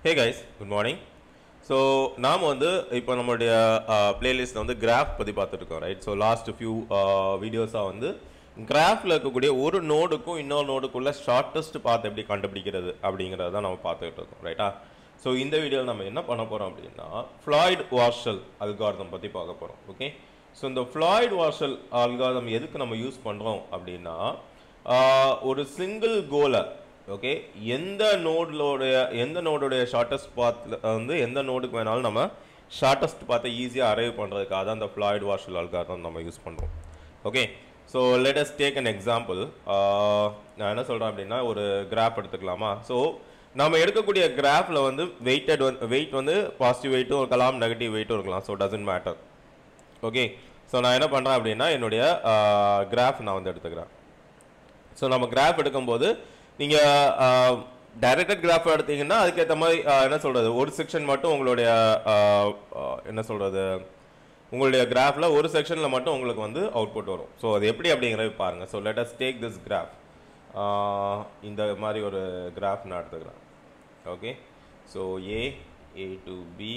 ஹே guys good morning so நாம் வந்து இப்போ நம்மளுடைய பிளேலிஸ்ட்டில் வந்து கிராஃப் பற்றி பார்த்துருக்கோம் ரைட் ஸோ லாஸ்ட் ஃபியூ வீடியோஸாக வந்து கிராஃபில் இருக்கக்கூடிய ஒரு நோடுக்கும் இன்னொரு நோடுக்குள்ள ஷார்ட்டஸ்ட் பாத் எப்படி கண்டுபிடிக்கிறது அப்படிங்கிறத தான் நம்ம பார்த்துக்கிட்டு இருக்கோம் ரைட்டா ஸோ இந்த வீடியோவில் நம்ம என்ன பண்ண போகிறோம் அப்படின்னா ஃப்ளாய்ட் வார்ஷல் அல்காரதம் பற்றி பார்க்க போகிறோம் ஓகே ஸோ இந்த ஃப்ளாய்ட் வார்ஷல் அல்காரதம் எதுக்கு நம்ம யூஸ் பண்ணுறோம் அப்படின்னா ஆஹ், ஒரு சிங்கிள் கோலை ஓகே எந்த நோடோடைய எந்த நோடுடைய ஷார்ட்டஸ்ட் பாத்தில் வந்து எந்த நோடுக்கு வேணாலும் நம்ம ஷார்ட்டஸ்ட் பாத்தை ஈஸியாக அரைவ் பண்ணுறதுக்காக தான் அந்த ஃப்ளாய்ட் வார்ஷல் அல்காரதம் நம்ம யூஸ் பண்ணுறோம் okay so let's take an example நான் என்ன சொல்கிறேன் அப்படின்னா ஒரு கிராஃப் எடுத்துக்கலாமா ஸோ நம்ம எடுக்கக்கூடிய கிராஃபில் வந்து வெயிட்டட் வந்து வெயிட் வந்து பாசிட்டிவ் வெயிட்டும் இருக்கலாம் நெகட்டிவ் வெயிட்டும் இருக்கலாம் so doesn't matter okay so நான் என்ன பண்ணுறேன் அப்படின்னா என்னுடைய கிராஃப் நான் வந்து எடுத்துக்கிறேன் ஸோ நம்ம கிராஃப் எடுக்கும்போது நீங்கள் டைரக்டட் கிராஃப் எடுத்தீங்கன்னா அதுக்கேற்ற மாதிரி ஆஹ், என்ன சொல்கிறது ஒரு செக்ஷன் மட்டும் உங்களுடைய ஆஹ், ஆஹ், என்ன சொல்கிறது உங்களுடைய கிராஃபில் ஒரு செக்ஷனில் மட்டும் உங்களுக்கு வந்து அவுட்புட் வரும் ஸோ அது எப்படி அப்படிங்கிறது பாருங்கள் so let us take this graph இந்த மாதிரி ஒரு கிராஃப் நான் எடுத்துக்கிறேன் okay so A A to B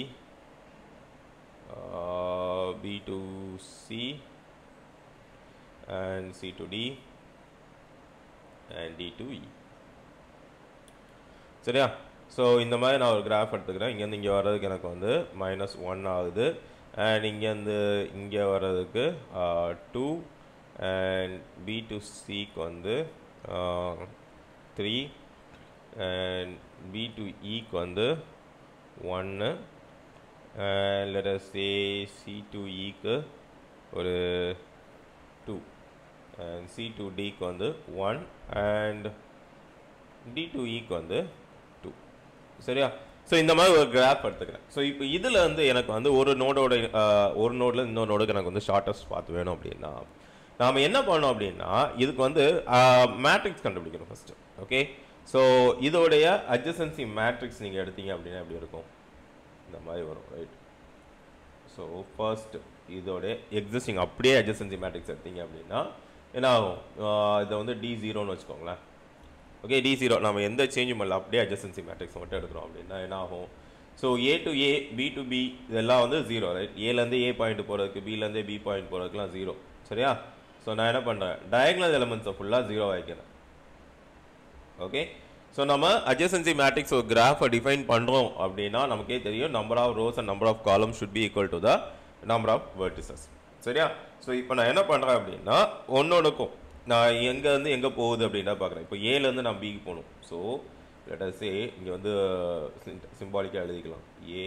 B to C and C to D and D to E சரியா ஸோ இந்த மாதிரி நான் ஒரு கிராஃப் எடுத்துக்கிறேன் இங்கேருந்து இங்கே வர்றதுக்கு எனக்கு வந்து மைனஸ் ஒன் ஆகுது அண்ட் இங்கேருந்து இங்கே வர்றதுக்கு டூ அண்ட் பி டு சிக்கு வந்து த்ரீ அண்ட் பி டு இக்கு வந்து ஒன்று and let's A C to இக்கு ஒரு டூ அண்ட் சி டு டிக்கு வந்து ஒன் அண்ட் டி டு இக்கு வந்து டூ சரியா ஸோ இந்த மாதிரி ஒரு கிராஃப் எடுத்துக்கிறேன் ஸோ இப்போ இதில் வந்து எனக்கு வந்து ஒரு நோடோட ஒரு நோடில் இன்னொரு நோடுக்கு எனக்கு வந்து ஷார்ட்டஸ்ட் பார்த்து வேணும் அப்படின்னா நாம் என்ன பண்ணோம் அப்படின்னா இதுக்கு வந்து மேட்ரிக்ஸ் கண்டுபிடிக்கணும் ஃபஸ்ட்டு ஓகே ஸோ இதோடைய அட்ஜசன்சி மேட்ரிக்ஸ் நீங்கள் எடுத்தீங்க அப்படின்னா எப்படி இருக்கும் இந்த மாதிரி வரும் ரைட் ஸோ ஃபர்ஸ்ட் இதோட எக்ஸிஸ்டிங் அப்படியே அட்ஜசன்சி மேட்ரிக்ஸ் எடுத்தீங்க அப்படின்னா என்ன ஆகும் ஆஹ் இதை வந்து டி ஜீரோன்னு வச்சுக்கோங்களேன் ஓகே டி ஜீரோ நம்ம எந்த சேஞ்சும் இல்லை அப்படியே அட்ஜசன்சி மேட்ரிக்ஸ் மட்டும் எடுக்கிறோம் அப்படின்னா என்ன ஆகும் so A to A B to B இதெல்லாம் வந்து ஜீரோ ரைட் ஏலேருந்து ஏ பாயிண்ட் போகிறதுக்கு பிலேருந்து பி பாயிண்ட் போகிறதுக்குலாம் ஜீரோ சரியா ஸோ நான் என்ன பண்ணுறேன் டயக்னல் எலமெண்ட்ஸை ஃபுல்லாக ஜீரோ வைக்கிறேன் ஓகே ஸோ நம்ம adjacency மேட்ரிக்ஸ் ஒரு கிராஃபை டிஃபைன் பண்ணுறோம் அப்படின்னா நமக்கே தெரியும் number of rows and number of column should be equal to the number of vertices சரியா ஸோ இப்போ நான் என்ன பண்ணுறேன் அப்படின்னா ஒன்னொன்றுக்கும் நான் எங்கேருந்து எங்கே போகுது அப்படின்னா பார்க்குறேன் இப்போ ஏலேருந்து நான் பிக்கு போகணும் ஸோ லெட்டஸே இங்கே வந்து சிம்பாலிக்காக எழுதிக்கலாம் A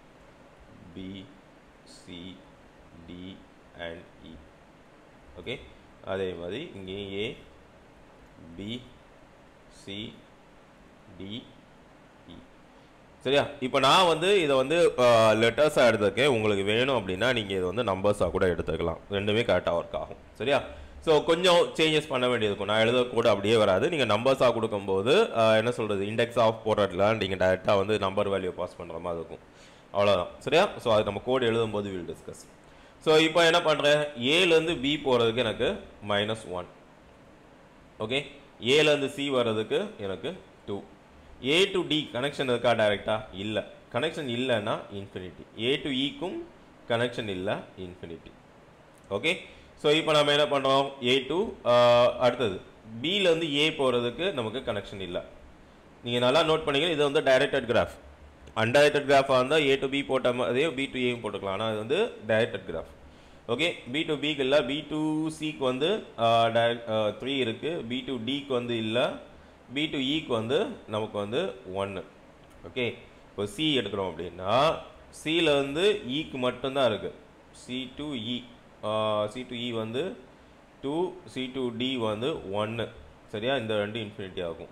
B C D and E okay அதே மாதிரி இங்கேயும் A B C D E சரியா இப்போ நான் வந்து இதை வந்து லெட்டர்ஸாக எடுத்துருக்கேன் உங்களுக்கு வேணும் அப்படின்னா நீங்கள் இதை வந்து நம்பர்ஸாக கூட எடுத்துக்கலாம் ரெண்டுமே கரெக்டாக ஒர்க் ஆகும் சரியா ஸோ கொஞ்சம் சேஞ்சஸ் பண்ண வேண்டியது இருக்கும் நான் எழுத கூட அப்படியே வராது நீங்கள் நம்பர்ஸாக கொடுக்கும்போது ஆஹ், என்ன சொல்கிறது இண்டெக்ஸ் ஆஃப் போடுறதுல நீங்கள் டேரெக்டாக வந்து நம்பர் வேல்யூ பாஸ் பண்ணுற மாதிரி இருக்கும் அவ்வளோதான் சரியா ஸோ அது நம்ம கோட் எழுதும்போது வில் டிஸ்கஸ் ஸோ இப்போ என்ன பண்ணுறேன் ஏலேருந்து பி போகிறதுக்கு எனக்கு மைனஸ் ஒன் ஓகே ஏலேருந்து சி வர்றதுக்கு எனக்கு two A to D connection இருக்கா டைரெக்டா இல்லை கனெக்ஷன் இல்லைன்னா இன்ஃபினிட்டி ஏ டு இக்கும் கனெக்ஷன் இல்லை இன்ஃபினிட்டி ஓகே ஸோ இப்போ நம்ம என்ன பண்ணுறோம் ஏ டு அடுத்தது பிலேருந்து ஏ போகிறதுக்கு நமக்கு கனெக்ஷன் இல்லை நீங்கள் நல்லா நோட் பண்ணீங்க இது வந்து டைரக்டட் கிராஃப் அன்டைரக்டட் கிராஃபாக இருந்தால் ஏ டு பி போட்ட மாதிரியே பி டு ஏயும் போட்டுக்கலாம் ஆனால் இது வந்து directed graph okay B to பிக்கு இல்லை பி டு சிக்கு வந்து த்ரீ இருக்குது பி டு டிக்கு வந்து இல்லை பி டு இக்கு வந்து நமக்கு வந்து ஒன்று ஓகே இப்போ சி எடுக்கிறோம் அப்படின்னா சியில் வந்து இக்கு மட்டும்தான் இருக்குது C to E C to E வந்து டூ சி டு டி வந்து ஒன்று சரியா இந்த ரெண்டு இன்ஃபினிட்டி ஆகும்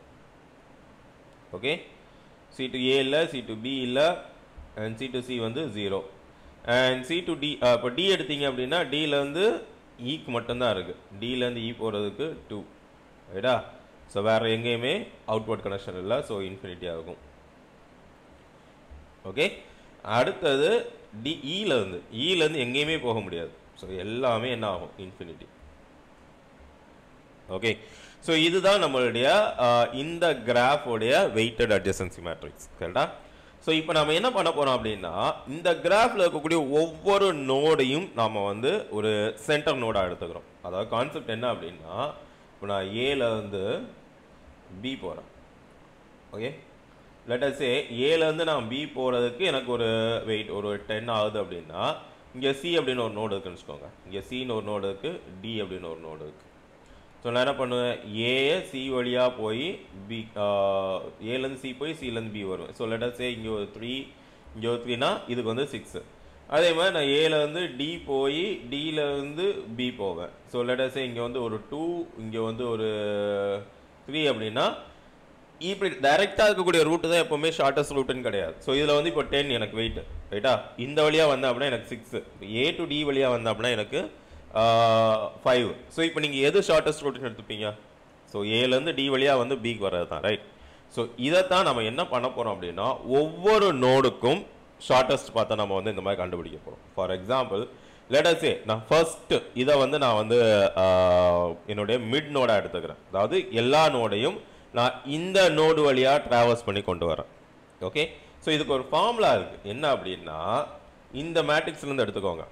ஓகே சி டு ஏ இல்லை சி டு பி இல்லை அண்ட் சி டு சி வந்து zero and C to D இப்போ டி எடுத்தீங்க அப்படின்னா டியிலேருந்து ஈக்கு மட்டும்தான் இருக்குது டியிலேருந்து இ போகிறதுக்கு டூ ரைட்டா ஸோ வேறு எங்கேயுமே அவுட்வர்ட் கனெக்ஷன் இல்லை ஸோ இன்ஃபினிட்டி ஆகும் ஓகே அடுத்தது டி இலேருந்து இலேருந்து எங்கேயுமே போக முடியாது ஸோ எல்லாமே என்ன ஆகும் இன்ஃபினிட்டி ஓகே ஸோ இதுதான் நம்மளுடைய ஆஹ், இந்த கிராஃபோடைய வெயிட்டட் அட்ஜசன்சி மேட்ரிக்ஸ் கரெக்டா ஸோ இப்போ நம்ம என்ன பண்ண போறோம் அப்படின்னா இந்த கிராஃப்ல இருக்கக்கூடிய ஒவ்வொரு நோடையும் நாம வந்து ஒரு சென்டர் நோடா எடுத்துக்கிறோம் அதாவது கான்செப்ட் என்ன அப்படின்னா இப்போ நான் ஏல இருந்து பி போறேன் ஓகே லெட்டஸ் ஏ ஏலேருந்து நான் பி போகிறதுக்கு எனக்கு ஒரு வெயிட் ஒரு டென் ஆகுது அப்படின்னா இங்கே சி அப்படின்னு ஒரு நோடு இருக்குன்னு வச்சுக்கோங்க இங்கே சின்னு ஒரு நோடு இருக்குது டி அப்படின்னு ஒரு நோடு இருக்குது ஸோ நான் என்ன பண்ணுவேன் ஏ சி வழியாக போய் பி ஏலேருந்து சி போய் சிலேருந்து பி வருவேன் ஸோ லெட்டஸ் ஏ இங்கே ஒரு த்ரீ இங்கே ஒரு த்ரீனா இதுக்கு வந்து சிக்ஸு அதே மாதிரி நான் ஏலேருந்து டி போய் டியிலேருந்து பி போவேன் ஸோ லெட்டஸ் ஏ இங்கே வந்து ஒரு டூ இங்கே வந்து ஒரு த்ரீ அப்படின்னா இப்படி டைரக்டா இருக்கக்கூடிய ரூட் தான் எப்பவுமே ஷார்ட்டஸ்ட் ரூட்னு கிடையாது ஸோ இதுல வந்து இப்போ டென் எனக்கு வெயிட் ரைட்டா இந்த வழியா வந்தா அப்படின்னா எனக்கு சிக்ஸ் ஏ டு டி வழியா வந்தா அப்படின்னா எனக்கு ஃபைவ் ஸோ இப்போ நீங்க எது ஷார்ட்டஸ்ட் ரூட்னு எடுத்துப்பீங்க ஸோ ஏலேருந்து டி வழியா வந்து பிக்கு வர்றது தான் ரைட் ஸோ இதைத்தான் நம்ம என்ன பண்ண போறோம் அப்படின்னா ஒவ்வொரு நோடுக்கும் ஷார்ட்டஸ்ட் பார்த்தா நம்ம வந்து இந்த மாதிரி கண்டுபிடிக்க போறோம் ஃபார் எக்ஸாம்பிள் லெட்டஸ் ஏ நான் ஃபர்ஸ்ட் இதை வந்து நான் வந்து ஆஹ், என்னுடைய மிட் நோடா எடுத்துக்கிறேன் அதாவது எல்லா நோடையும் நான் இந்த நோடு வழியா டிராவல்ஸ் பண்ணி கொண்டு வரேன் ஓகே ஸோ இதுக்கு ஒரு ஃபார்முலா இருக்கு என்ன அப்படின்னா இந்த மேட்ரிக்ஸ்ல இருந்து எடுத்துக்கோங்க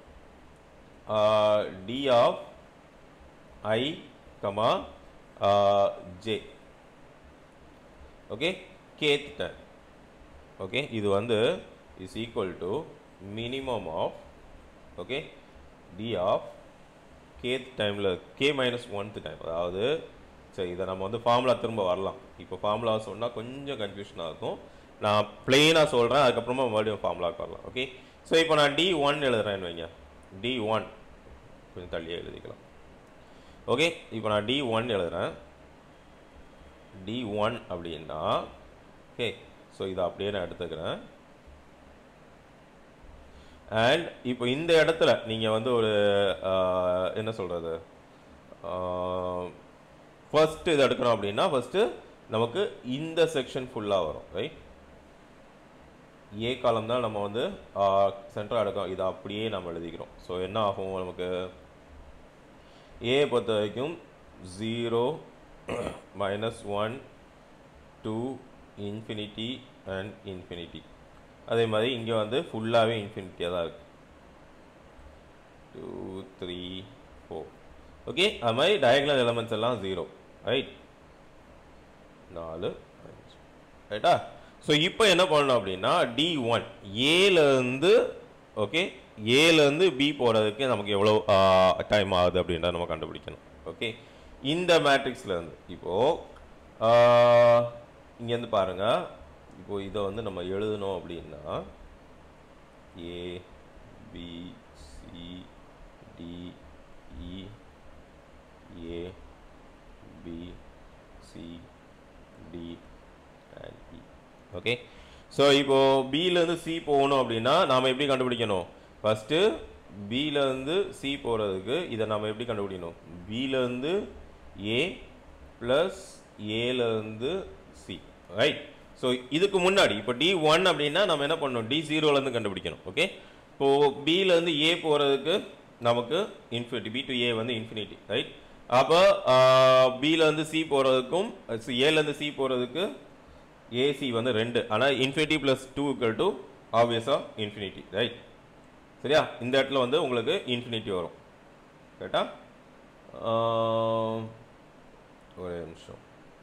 D of I comma J okay kth time okay இது வந்து is equal to minimum of okay D of kth டைமில் கே மைனஸ் ஒன்த் டைம் அதாவது சரி இதை நம்ம வந்து ஃபார்முலா திரும்ப வரலாம் இப்போ ஃபார்முலா சொன்னால் கொஞ்சம் கன்ஃபியூஷனாக இருக்கும் நான் பிளெயினாக சொல்கிறேன் அதுக்கப்புறமா மறுபடியும் ஃபார்முலாக்கு வரலாம் ஓகே ஸோ இப்போ நான் டி ஒன் எழுதுறேன்னு வைங்க டி ஒன் கொஞ்சம் தள்ளியே எழுதிக்கலாம் ஓகே இப்போ நான் டி ஒன் எழுதுறேன் டி ஒன் அப்படின்னா ஓகே ஸோ இதை அப்படியே நான் எடுத்துக்கிறேன் அண்ட் இப்போ இந்த இடத்துல நீங்கள் வந்து ஒரு ஆஹ், என்ன சொல்கிறது ஃபர்ஸ்ட் இது எடுக்கணும் அப்படின்னா ஃபர்ஸ்ட் நமக்கு இந்த செக்ஷன் ஃபுல்லாக வரும் ரைட் ஏ காலம் தான் நம்ம வந்து சென்டராக எடுக்கோம் இதை அப்படியே நம்ம எழுதிக்கிறோம் ஸோ என்ன ஆகும் நமக்கு ஏ பொறுத்த வரைக்கும் zero minus one two infinity and infinity அதே மாதிரி இங்கே வந்து ஃபுல்லாகவே இன்ஃபினிட்டியாக தான் இருக்கு டூ த்ரீ ஃபோர் ஓகே அது மாதிரி டயக்னல் எலமெண்ட்ஸ் எல்லாம் ஜீரோ ரைட் நாலு அஞ்சு ரைட்டா ஸோ இப்போ என்ன பண்ணணும் அப்படின்னா டி ஒன் ஏலேருந்து ஓகே ஏலேருந்து பி போகிறதுக்கு நமக்கு எவ்வளோ டைம் ஆகுது அப்படின்றத நம்ம கண்டுபிடிக்கணும் ஓகே இந்த மேட்ரிக்ஸ்ல இருந்து இப்போது இங்கேருந்து பாருங்க இப்போ இதை வந்து நம்ம எழுதணும் அப்படின்னா A B C D E A B C D and E okay so இப்போ பியிலேருந்து சி போகணும் அப்படின்னா நாம் எப்படி கண்டுபிடிக்கணும் ஃபஸ்ட்டு பியிலேருந்து சி போகிறதுக்கு இதை நாம் எப்படி கண்டுபிடிக்கணும் பியிலேருந்து ஏ ப்ளஸ் ஏலேருந்து சி ரைட் ஸோ இதுக்கு முன்னாடி இப்போ டி ஒன் அப்படின்னா நம்ம என்ன பண்ணணும் டி ஜீரோலேருந்து கண்டுபிடிக்கணும் ஓகே இப்போ பியிலேருந்து ஏ போகிறதுக்கு நமக்கு இன்ஃபினிட்டி பி டு ஏ வந்து இன்ஃபினிட்டி ரைட் அப்போ பியிலேருந்து சி போகிறதுக்கும் ஏலேருந்து சி போகிறதுக்கு ஏசி வந்து ரெண்டு ஆனால் infinity plus two equal to ஆப்வியஸாக இன்ஃபினிட்டி ரைட் சரியா இந்த இடத்துல வந்து உங்களுக்கு இன்ஃபினிட்டி வரும் கரெக்டா ஒரே நிமிஷம்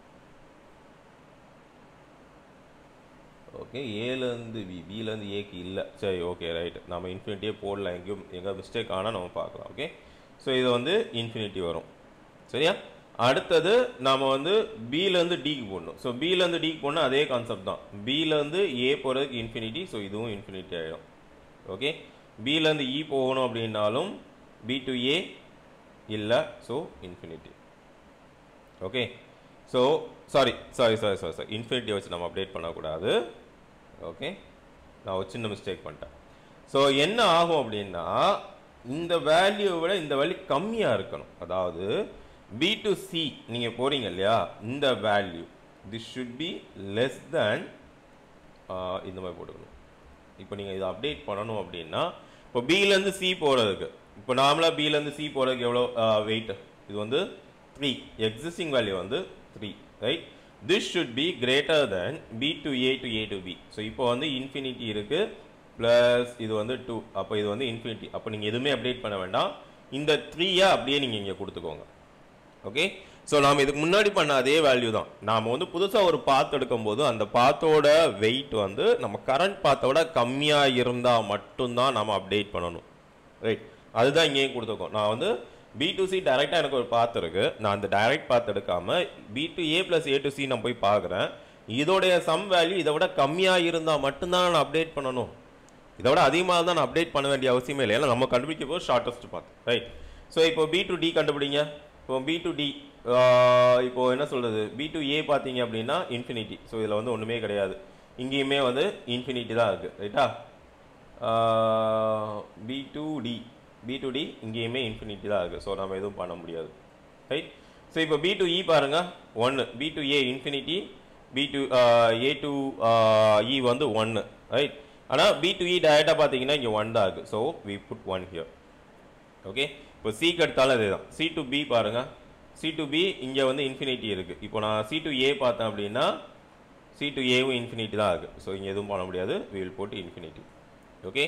ஓகே ஏலேருந்து பி பிலேருந்து ஏக்கு இல்லை சரி ஓகே ரைட் நம்ம இன்ஃபினிட்டியே போடல எங்கேயும் எங்கே மிஸ்டேக் ஆனால் நம்ம பார்க்கலாம் ஓகே ஸோ இது வந்து இன்ஃபினிட்டி வரும் சரியா அடுத்தது நாம வந்து பிலேருந்து டிக்கு போடணும் ஸோ பிலேருந்து டிக்கு போடணும் அதே கான்செப்ட் தான் பிலேருந்து ஏ போகிறதுக்கு இன்ஃபினிட்டி ஸோ இதுவும் இன்ஃபினிட்டி ஆகிடும் ஓகே பிலேருந்து இ போகணும் அப்படின்னாலும் பி டு ஏ இல்லை so infinity okay so sorry sorry sorry sorry sorry infinity வச்சு நம்ம அப்டேட் பண்ணக்கூடாது ஓகே நான் ஒரு சின்ன மிஸ்டேக் பண்ணிட்டேன் ஸோ என்ன ஆகும் அப்படின்னா இந்த வேல்யூவை விட இந்த வேல்யூ கம்மியாக இருக்கணும் அதாவது பி டு சி நீங்கள் போகிறீங்க இல்லையா இந்த value this should be less than இந்த மாதிரி போட்டுக்கணும் இப்போ நீங்கள் இதை அப்டேட் பண்ணணும் அப்படின்னா இப்போ பிலேருந்து சி போகிறதுக்கு இப்போ நார்மலாக பிலேருந்து சி போகிறதுக்கு எவ்வளோ வெயிட் இது வந்து த்ரீ எக்ஸிஸ்டிங் வேல்யூ வந்து three right this should be greater than B to A to A to B so இப்போ வந்து இன்ஃபினிட்டி இருக்கு ப்ளஸ் இது வந்து டூ அப்போ இது வந்து இன்ஃபினிட்டி அப்போ நீங்கள் எதுவுமே அப்டேட் பண்ண வேண்டாம் இந்த த்ரீயை அப்படியே நீங்கள் இங்கே கொடுத்துக்கோங்க ஓகே ஸோ நாம் இதுக்கு முன்னாடி பண்ண அதே வேல்யூ தான் நாம் வந்து புதுசாக ஒரு பாத் எடுக்கும்போது அந்த பாத்தோட வெயிட் வந்து நம்ம கரண்ட் பாத்தோட கம்மியாக இருந்தால் மட்டும்தான் நம்ம அப்டேட் பண்ணணும் ரைட் அதுதான் இங்கேயும் கொடுத்துருக்கோம் நான் வந்து பி டு சி டைரெக்டாக எனக்கு ஒரு பாத் இருக்கு நான் அந்த டைரக்ட் பாத் எடுக்காம B to A plus A to C நான் போய் பார்க்குறேன் இதோடைய சம் வேல்யூ இதை விட கம்மியாக இருந்தால் மட்டும்தான் நான் அப்டேட் பண்ணணும் இதை விட அதிகமாக தான் நான் அப்டேட் பண்ண வேண்டிய அவசியமே இல்லை ஏன்னா நம்ம கண்டுபிடிக்க போது ஷார்ட்டஸ்ட் பாத் ரைட் ஸோ இப்போ பி டு டி கண்டுபிடிங்க இப்போ பி டு டி இப்போ என்ன சொல்றது பி டு ஏ பார்த்தீங்க அப்படின்னா இன்ஃபினிட்டி ஸோ இதில் வந்து ஒன்றுமே கிடையாது இங்கேயுமே வந்து இன்ஃபினிட்டி தான் இருக்குது ரைட்டா B to D B to D இங்கேயுமே இன்ஃபினிட்டி தான் இருக்குது ஸோ நம்ம எதுவும் பண்ண முடியாது ரைட் ஸோ இப்போ பி டு இ பாருங்க ஒன்று B to A infinity B to A to E வந்து ஒன்று ரைட் ஆனால் பி டு இ டேரெக்டாக பார்த்தீங்கன்னா இங்கே ஒன் தான் இருக்குது so we put one here okay இப்போ சிக்கு எடுத்தாலும் அதே தான் சி டு பி பாருங்க சி டு பி இங்கே வந்து இன்ஃபினிட்டி இருக்குது இப்போ நான் சி டு ஏ பார்த்தேன் அப்படின்னா சி டு ஏவும் இன்ஃபினிட்டி தான் இருக்குது ஸோ இங்கே எதுவும் பண்ண முடியாது வி வில் போட்டு infinity okay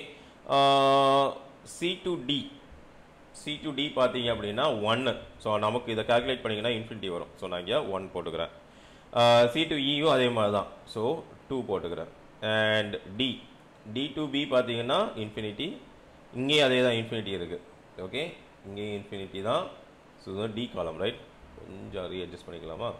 C to D C to D பார்த்தீங்க அப்படின்னா ஒன்று ஸோ நமக்கு இதை கால்குலேட் பண்ணிங்கன்னா இன்ஃபினிட்டி வரும் ஸோ நான் இங்கே ஒன் போட்டுக்கிறேன் சி டு இயும் அதே மாதிரி தான் ஸோ டூ போட்டுக்கிறேன் and D D to B பார்த்தீங்கன்னா இன்ஃபினிட்டி இங்கேயும் அதே தான் இன்ஃபினிட்டி இருக்குது ஓகே இங்கேயும் இன்ஃபினிட்டி தான் ஸோ இதுதான் டி காலம் ரைட் கொஞ்சம் ரீஅட்ஜஸ்ட் பண்ணிக்கலாமா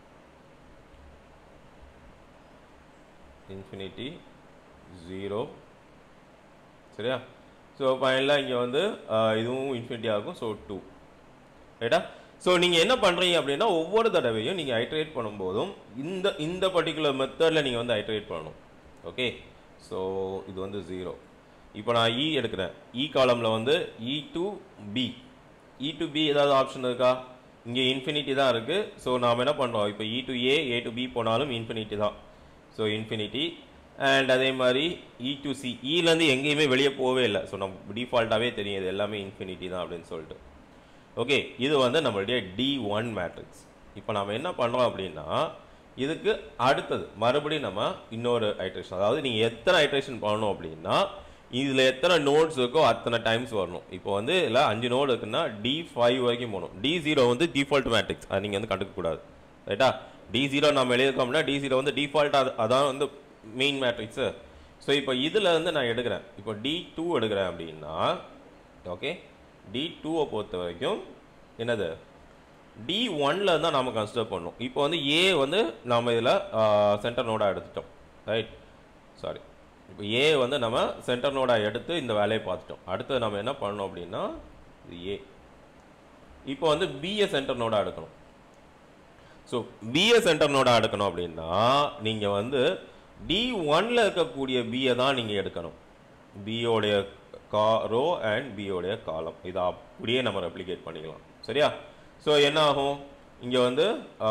இன்ஃபினிட்டி ஜீரோ சரியா ஸோ ஃபைனலாக இங்கே வந்து ஆஹ், இதுவும் இன்ஃபினிட்டி ஆகும் ஸோ டூ ரைட்டா ஸோ நீங்கள் என்ன பண்ணுறீங்க அப்படின்னா ஒவ்வொரு தடவையும் நீங்கள் ஐட்ரேட் பண்ணும்போதும் இந்த இந்த பர்டிகுலர் மெத்தடில் நீங்கள் வந்து ஐட்ரேட் பண்ணணும் ஓகே ஸோ இது வந்து ஜீரோ இப்போ நான் இ எடுக்கிறேன் இ காலமில் வந்து E to B E to B ஏதாவது ஆப்ஷன் இருக்கா இங்கே இன்ஃபினிட்டி தான் இருக்குது ஸோ நாம் என்ன பண்ணுறோம் இப்போ E to A A to B போனாலும் இன்ஃபினிட்டி தான் ஸோ இன்ஃபினிட்டி அண்ட் அதே மாதிரி இ டு சி இலேருந்து எங்கேயுமே வெளியே போகவே இல்லை ஸோ நம்ம டிஃபால்ட்டாகவே தெரியும் இது எல்லாமே இன்ஃபினிட்டி தான் அப்படின்னு சொல்லிட்டு ஓகே இது வந்து நம்மளுடைய டி ஒன் மேட்ரிக்ஸ் இப்போ நம்ம என்ன பண்ணுறோம் அப்படின்னா இதுக்கு அடுத்தது மறுபடியும் நம்ம இன்னொரு ஐட்ரேஷன் அதாவது நீங்கள் எத்தனை ஐட்ரேஷன் பண்ணணும் அப்படின்னா இதில் எத்தனை நோட்ஸ் இருக்கோ அத்தனை டைம்ஸ் வரணும் இப்போ வந்து இதில் அஞ்சு நோடு இருக்குன்னா டி ஃபைவ் வரைக்கும் போகணும் டி ஜீரோ வந்து டிஃபால்ட் மேட்ரிக்ஸ் அது நீங்கள் வந்து கண்டுக்கக்கூடாது ரைட்டா டி ஜீரோ நம்ம எழுதியிருக்கோம்னா டி ஜீரோ வந்து டிஃபால்ட் அதான் வந்து மெயின் மேட்ரிக்ஸு ஸோ இப்போ இதில் இருந்து நான் எடுக்கிறேன் இப்போ டி டூ எடுக்கிறேன் அப்படின்னா ஓகே டி டூவை பொறுத்த வரைக்கும் என்னது டி ஒன்ல தான் நாம கன்சிடர் பண்ணணும் இப்போ வந்து ஏ வந்து நாம இதில் சென்டர் நோடாக எடுத்துட்டோம் ரைட் சாரி இப்போ ஏ வந்து நம்ம சென்டர் நோடாக எடுத்து இந்த வேலையை பார்த்துட்டோம் அடுத்து நம்ம என்ன பண்ணணும் அப்படின்னா இது ஏ இப்போ வந்து பிஏ சென்டர் நோடாக எடுக்கணும் ஸோ பிஏ சென்டர் நோடாக எடுக்கணும் அப்படின்னா நீங்கள் வந்து டி ஒன்ல இருக்கக்கூடிய பிஏ தான் நீங்கள் எடுக்கணும் பியோடைய கா ரோ அண்ட் பியோடைய காலம் இதை அப்படியே நம்ம ரெப்ளிகேட் பண்ணிக்கலாம் சரியா ஸோ என்ன ஆகும் இங்கே வந்து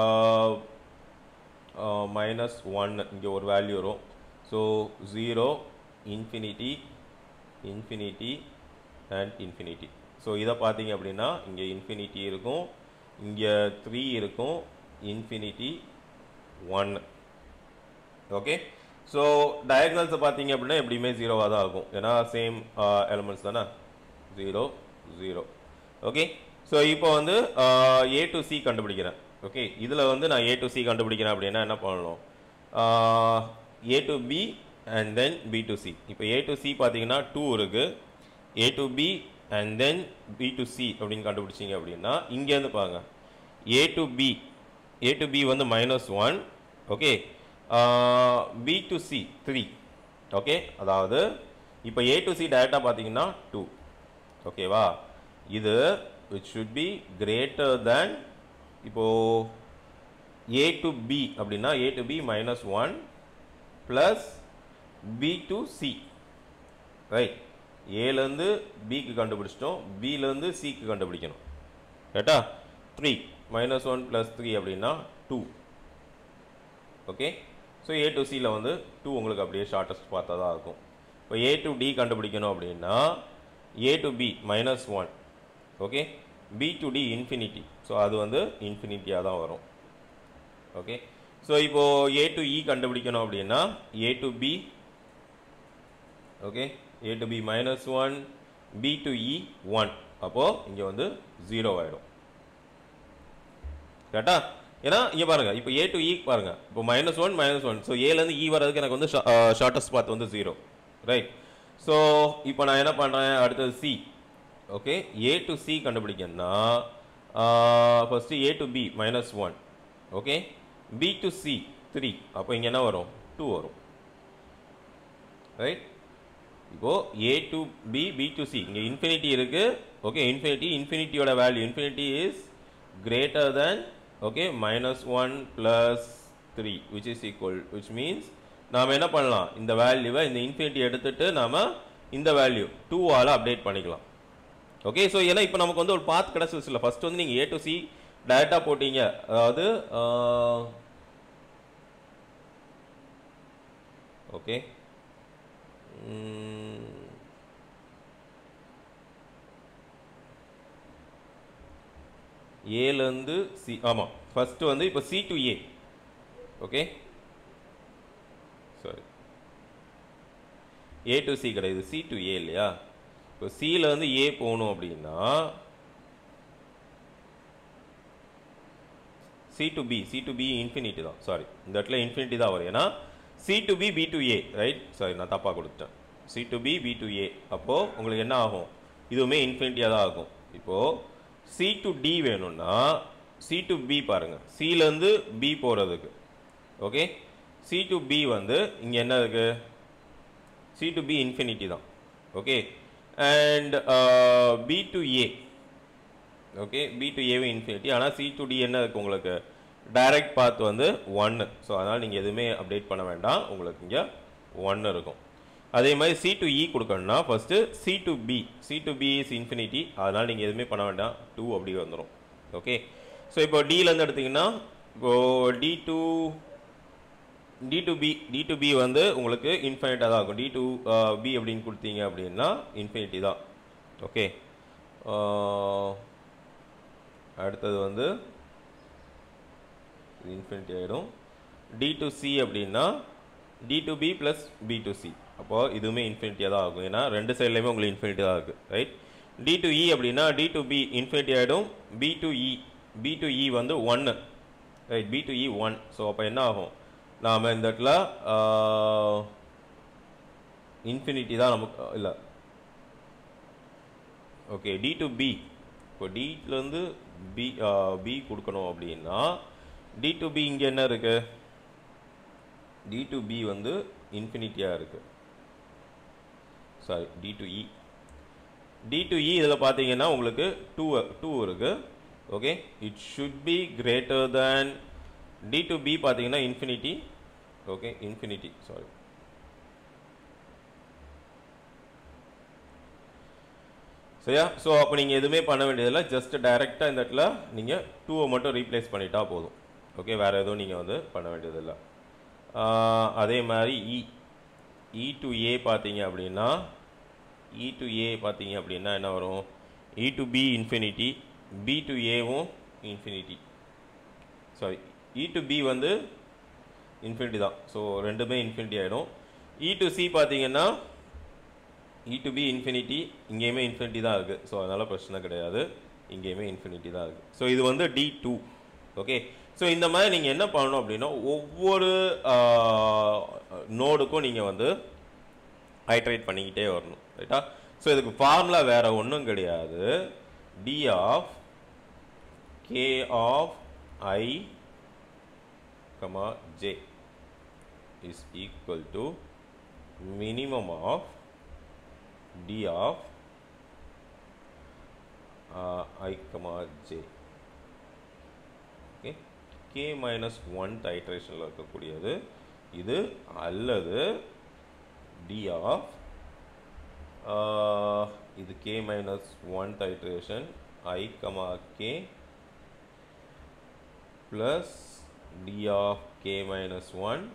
மைனஸ் ஒன் இங்கே ஒரு வேல்யூ வரும் so zero infinity infinity and infinity so இதை பார்த்தீங்க அப்படின்னா இங்கே இன்ஃபினிட்டி இருக்கும் இங்கே த்ரீ இருக்கும் இன்ஃபினிட்டி ஒன் ஓகே ஸோ டயக்னல்ஸை பார்த்தீங்க அப்படின்னா எப்படியுமே ஜீரோவாக தான் இருக்கும் ஏன்னா சேம் எலமெண்ட்ஸ் தானே ஜீரோ ஜீரோ ஓகே ஸோ இப்போ வந்து ஏ டு சி கண்டுபிடிக்கிறேன் ஓகே இதில் வந்து நான் ஏ டு சி கண்டுபிடிக்கிறேன் அப்படின்னா என்ன பண்ணணும் A to B and then B to C இப்போ ஏ டு சி பார்த்தீங்கன்னா டூ இருக்குது A to B and then B to C அப்படின்னு கண்டுபிடிச்சிங்க அப்படின்னா இங்கேருந்து பாருங்க A to B A to B வந்து minus one okay B to C three okay அதாவது இப்போ ஏ டு சி டேரெக்டாக பார்த்தீங்கன்னா டூ ஓகேவா இது which should be greater than இப்போ ஏ டு பி அப்படின்னா A to B minus one plus B to C right ஏலேருந்து பிக்கு கண்டுபிடிச்சிட்டோம் பிலேருந்து சிக்கு கண்டுபிடிக்கணும் கேட்டா three minus one plus three அப்படின்னா two okay so A to சியில் வந்து டூ உங்களுக்கு அப்படியே ஷார்ட்டஸ்ட் பார்த்தா தான் இருக்கும் இப்போ ஏ டு டி கண்டுபிடிக்கணும் அப்படின்னா A to B minus one okay B to D infinity so அது வந்து இன்ஃபினிட்டியாக தான் வரும் ஓகே ஸோ இப்போ ஏ டு இ கண்டுபிடிக்கணும் அப்படின்னா A to B okay A to B minus one B to E one அப்போது இங்கே வந்து ஜீரோ ஆகிடும் கரெக்டா ஏன்னா இங்கே பாருங்க இப்போ ஏ டு இ பாருங்க இப்போ minus one minus one so ஏலேருந்து இ வர்றதுக்கு எனக்கு வந்து ஷார்ட்டஸ்ட் பாத் வந்து ஜீரோ ரைட் ஸோ இப்போ நான் என்ன பண்ணுறேன் அடுத்தது C okay A to C கண்டுபிடிக்கணும்னா first A to B minus one okay B to C three அப்போ இங்கே என்ன வரும் டூ வரும் ரைட் இப்போ A to B B to C இங்கே இன்ஃபினிட்டி இருக்கு ஓகே இன்ஃபினிட்டி இன்ஃபினிட்டியோட value infinity is greater than okay minus one plus three which is equal which means நாம் என்ன பண்ணலாம் இந்த வேல்யூவை இந்த இன்ஃபினிட்டி எடுத்துட்டு நாம இந்த வேல்யூ டூவால் அப்டேட் பண்ணிக்கலாம் ஓகே ஸோ ஏன்னா இப்போ நமக்கு வந்து ஒரு பாத் கிடச்சிருச்சு இல்லை ஃபர்ஸ்ட் வந்து நீங்கள் ஏ டு சி டைரெக்டாக போட்டீங்க அதாவது ஓகே ஏலேருந்து சி ஆமாம் ஃபஸ்ட்டு வந்து இப்போ C to A okay sorry A to C கிடையாது சி டு ஏ இல்லையா இப்போ சியில் வந்து ஏ போகணும் அப்படின்னா C to B C to B infinity தான் சாரி இந்த இடத்துல இன்ஃபினிட்டி தான் வரும் ஏன்னா C to B B to A right sorry நான் தப்பாக கொடுத்துட்டேன் C to B B to A அப்போது உங்களுக்கு என்ன ஆகும் இதுவுமே இன்ஃபினிட்டியாக தான் ஆகும் இப்போது சி டு டி வேணும்னா சி டு பி பாருங்கள் சிலேருந்து பி போகிறதுக்கு ஓகே சி டு பி வந்து இங்கே என்ன இருக்குது சி டு பி இன்ஃபினிட்டி தான் okay and B to A okay B to ஏவே இன்ஃபினிட்டி ஆனால் சி டு டி என்ன இருக்குது உங்களுக்கு டைரக்ட் பாத் வந்து ஒன்று ஸோ அதனால் நீங்கள் எதுவுமே அப்டேட் பண்ண வேண்டாம் உங்களுக்கு இங்கே ஒன்று இருக்கும் அதே மாதிரி சி டு இ கொடுக்கணும்னா first C to B C to B is infinity அதனால் நீங்கள் எதுவுமே பண்ண வேண்டாம் டூ அப்படி வந்துடும் ஓகே ஸோ இப்போ டிலேருந்து எடுத்திங்கன்னா இப்போது D two D to B D to B வந்து உங்களுக்கு இன்ஃபினிட்டாக தான் இருக்கும் டி டு பி அப்படின்னு கொடுத்தீங்க அப்படின்னா இன்ஃபினிட்டி தான் ஓகே அடுத்தது வந்து இன்ஃபினிட்டி ஆகிடும் டி டு சி அப்படின்னா D to B plus B to C அப்போது இதுவுமே இன்ஃபினிட்டியாக தான் ஆகும் ஏன்னா ரெண்டு சைட்லேயுமே உங்களுக்கு இன்ஃபினிட்டி தான் இருக்குது ரைட் டி டு இ அப்படின்னா டி டு பி இன்ஃபினிட்டி ஆகிடும் B to E B to E வந்து ஒன்று right B to E one so அப்போ என்ன ஆகும் நாம் இந்த இடத்துல இன்ஃபினிட்டி தான் நமக்கு இல்லை ஓகே டி டு பி இப்போ டிலேருந்து பி பி கொடுக்கணும் அப்படின்னா டி டு பி இங்கே என்ன இருக்கு டி டு பி வந்து இன்ஃபினிட்டியாக இருக்கு sorry D to E D to E இதில் பார்த்தீங்கன்னா உங்களுக்கு டூ டூ இருக்கு okay it should be greater than D to B பார்த்தீங்கன்னா இன்ஃபினிட்டி ஓகே இன்ஃபினிட்டி சாரி சரியா ஸோ அப்போ நீங்கள் எதுவுமே பண்ண வேண்டியதில்லை ஜஸ்ட் டைரெக்டாக இந்த இடத்துல நீங்கள் டூவை மட்டும் ரீப்ளேஸ் பண்ணிட்டா போதும் ஓகே வேறு எதுவும் நீங்கள் வந்து பண்ண வேண்டியதில்லை அதே மாதிரி இ இ டு ஏ பார்த்தீங்க அப்படின்னா இ டு ஏ பார்த்தீங்க அப்படின்னா என்ன வரும் E to B infinity B to ஏவும் infinity sorry E to B வந்து இன்ஃபினிட்டி தான் ஸோ ரெண்டுமே இன்ஃபினிட்டி ஆகிடும் இ டு சி பார்த்தீங்கன்னா இ டு பி இன்ஃபினிட்டி இங்கேயுமே இன்ஃபினிட்டி தான் இருக்குது ஸோ அதனால் பிரச்சனை கிடையாது இங்கேயுமே இன்ஃபினிட்டி தான் இருக்குது ஸோ இது வந்து டி டூ ஓகே ஸோ இந்த மாதிரி நீங்கள் என்ன பண்ணணும் அப்படின்னா ஒவ்வொரு நோடுக்கும் நீங்கள் வந்து ஹைட்ரேட் பண்ணிக்கிட்டே வரணும் ரைட்டா ஸோ இதுக்கு ஃபார்முலா வேறு ஒன்றும் கிடையாது D of K of I comma J is equal to minimum of d of uh, i comma j okay k minus 1 iteration இருக்கக்கூடியது இது அல்லது d of uh, இது k minus 1 iteration i comma k plus d of k minus 1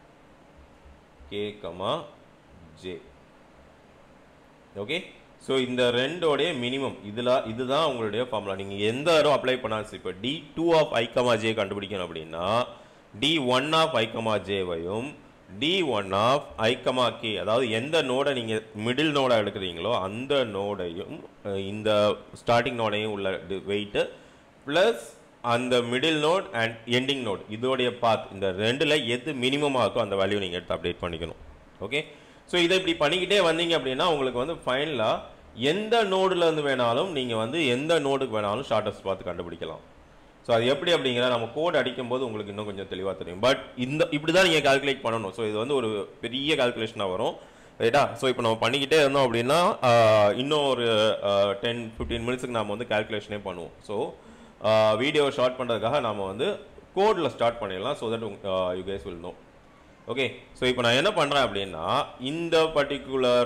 k comma j okay so இந்த ரெண்டோடைய minimum இதில் இதுதான் உங்களுடைய formula நீங்கள் எந்த தடவை அப்ளை பண்ணாலும் இப்போ D two of I comma J கண்டுபிடிக்கணும் அப்படின்னா டி ஒன் ஆஃப் ஐக்கமா ஜேவையும் D one of I comma K அதாவது எந்த நோடை நீங்கள் மிடில் நோடை எடுக்கிறீங்களோ அந்த நோடையும் அஹ், இந்த ஸ்டார்டிங் நோடையும் உள்ள வெயிட்டு ப்ளஸ் அந்த middle node and ending node இதோடைய பாத் இந்த ரெண்டில் எது மினிமமாக இருக்கோ அந்த வேல்யூ நீங்கள் எடுத்து அப்டேட் பண்ணிக்கணும் ஓகே ஸோ இதை இப்படி பண்ணிக்கிட்டே வந்தீங்க அப்படின்னா உங்களுக்கு வந்து ஃபைனலாக எந்த நோடுல இருந்து வேணாலும் நீங்கள் வந்து எந்த நோடுக்கு வேணாலும் ஷார்ட்டஸ்ட் பார்த்து கண்டுபிடிக்கலாம் ஸோ அது எப்படி அப்படிங்கிற நம்ம கோட் அடிக்கும்போது உங்களுக்கு இன்னும் கொஞ்சம் தெளிவாக தெரியும் பட் இந்த இப்படி தான் நீங்கள் கால்குலேட் பண்ணணும் ஸோ இது வந்து ஒரு பெரிய கால்குலேஷனாக வரும் ரைட்டா ஸோ இப்போ நம்ம பண்ணிக்கிட்டே இருந்தோம் அப்படின்னா ஆஹ், இன்னும் ஒரு டென் ஃபிஃப்டீன் மினிட்ஸுக்கு நம்ம வந்து கால்குலேஷனே பண்ணுவோம் ஸோ வீடியோ ஷார்ட் பண்ணுறதுக்காக நாம வந்து கோடில் ஸ்டார்ட் பண்ணிடலாம் so that you case will know okay so இப்போ நான் என்ன பண்ணுறேன் அப்படின்னா இந்த பர்டிகுலர்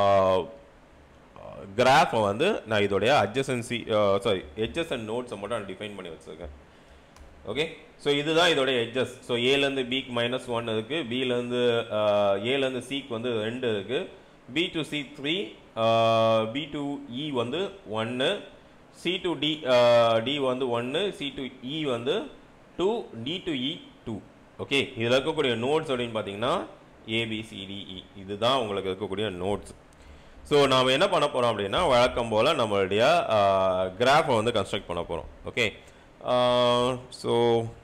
கிராஃபை வந்து நான் இதோடைய அட்ஜசன்சி சாரி எட்ஜஸ் அண்ட் நோட்ஸை மட்டும் நான் டிஃபைன் பண்ணி வச்சுருக்கேன் ஓகே ஸோ இதுதான் இதோடைய எட்ஜஸ் ஸோ ஏலேருந்து பிக்கு மைனஸ் ஒன் இருக்கு பிலேருந்து ஏலேருந்து சிக்கு வந்து ரெண்டு இருக்கு B to C three B to E வந்து ஒன்று சி டு டி டி வந்து ஒன்று சி டு இ வந்து two D to E two okay இதில் இருக்கக்கூடிய நோட்ஸ் அப்படின்னு பார்த்தீங்கன்னா ஏபிசிடிஇ இதுதான் உங்களுக்கு இருக்கக்கூடிய நோட்ஸ் ஸோ நாம் என்ன பண்ண போகிறோம் அப்படின்னா வழக்கம் போல் நம்மளுடைய கிராஃபை வந்து கன்ஸ்ட்ரக்ட் பண்ண போகிறோம் okay so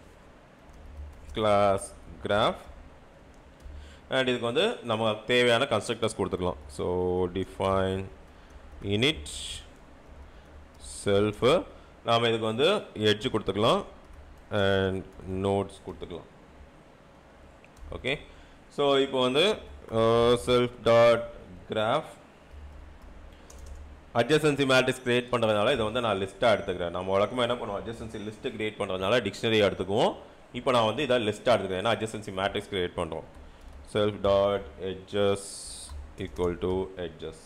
class graph and இதுக்கு வந்து நம்ம தேவையான கன்ஸ்ட்ரக்டர்ஸ் கொடுத்துக்கலாம் ஸோ டிஃபைன் இனிட் செல்ஃபு நாம் இதுக்கு வந்து எட்ஜ் கொடுத்துக்கலாம் அண்ட் நோட்ஸ் கொடுத்துக்கலாம் ஓகே ஸோ இப்போ வந்து self dot graph adjacency matrix create பண்ணுறதுனால இதை வந்து நான் லிஸ்ட்டாக எடுத்துக்கிறேன் நம்ம வழக்கமாக என்ன பண்ணுவோம் அட்ஜசன்சி லிஸ்ட்டு கிரியேட் பண்ணுறதுனால டிக்ஷனரி எடுத்துக்குவோம் இப்போ நான் வந்து இதை லிஸ்ட்டாக எடுத்துக்கிறேன் ஏன்னா அட்ஜசன்சி மேட்ரிக்ஸ் கிரியேட் பண்ணுறோம் self dot edges equal to edges